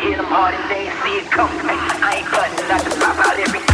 hit them hard and they ain't see it coming. I ain't cutting, I can pop out every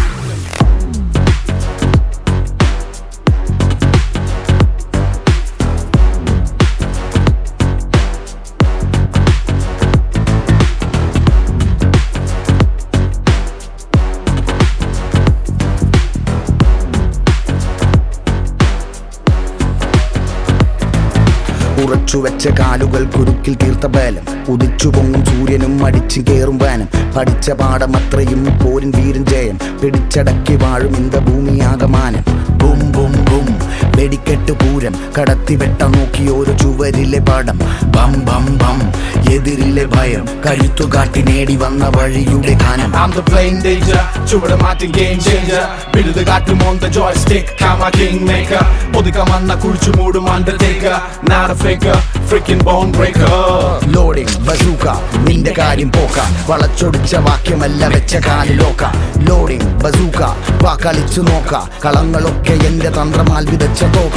ഉറച്ചുവെച്ച കാലുകൾ കുരുക്കിൽ തീർത്ത ബലം ഉദിച്ചു പൊങ്ങും സൂര്യനും അടിച്ചു കേറും വാനം പഠിച്ച പാഠം അത്രയും പോരിൻ വീരൻ ജയം പിടിച്ചടക്കി വാഴും ഇന്ത ഭൂമിയാകമാനം ബും ബും ബും വെടിക്കെട്ട് പൂരം കടത്തി വെട്ട നോക്കി ഓരോ ചുവരിലെ പാടം ബം ബം ബം എതിരിലെ ഭയം കഴുത്തു കാട്ടി നേടി വന്ന വഴിയുടെ ഗാനം I'm the plain danger, ചുവട് മാറ്റും game changer ബിരുദ കാറ്റും on the joystick, Cama king maker ഒതുക്കം വന്ന കുഴിച്ചു മൂടും undertaker not a faker, freaking bone breaker loading bazooka നിന്റെ കാര്യം പോക്ക വളച്ചൊടിച്ച വാക്യമല്ല വെച്ച കാലിലോക്ക ലോഡിംഗ് ബസൂക്ക വാ കളിച്ചു നോക്ക കളങ്ങളൊക്കെ എന്റെ തന്ത്രമാൽ വിതച്ച തോക്ക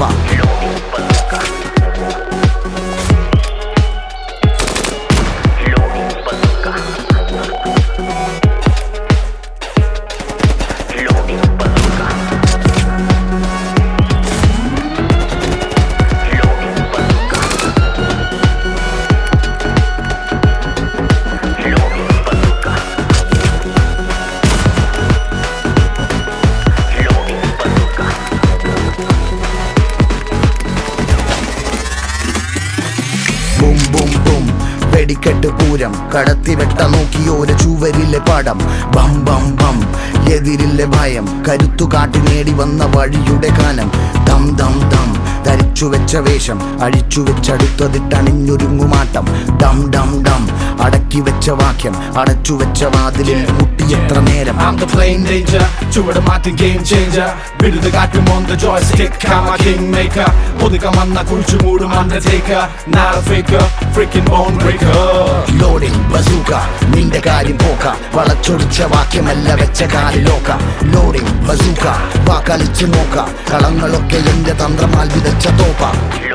ബും ബും ബും വെടിക്കെട്ട് പൂരം കടത്തി വെട്ട നോക്കി ഒരു ചുവരിലെ പടം ബം ബം ബം എതിരിലെ ഭയം കരുത്തു കാട്ടി നേടി വന്ന വഴിയുടെ കാനം ദം ദം ദം ധരിച്ചു വെച്ച വേഷം അഴിച്ചു വെച്ചടുത്തതിട്ടണിഞ്ഞൊരുങ്ങുമാട്ടം ഡം ഡം ഡം അടക്കി വെച്ച വാക്യം അടച്ചു വെച്ച വാതിലിൽ മുട്ടിയെത്ര നേരം I'm the plain danger, ചുവട് മാറ്റും game changer ബിരുദ കാറ്റും on the joystick, Cama king maker ഒതുക്കം വന്ന കുഴിച്ചു മൂടും undertaker not a faker, freaking bone breaker loading bazooka നിന്റെ കാര്യം പോക്ക വളച്ചൊടിച്ച വാക്യമല്ല വെച്ച കാലിലോക്ക ലോഡിംഗ് ബസൂക്ക വാ കളിച്ചു നോക്ക കളങ്ങളൊക്കെ എന്റെ തന്ത്രമാൽ വിതച്ച തോക്ക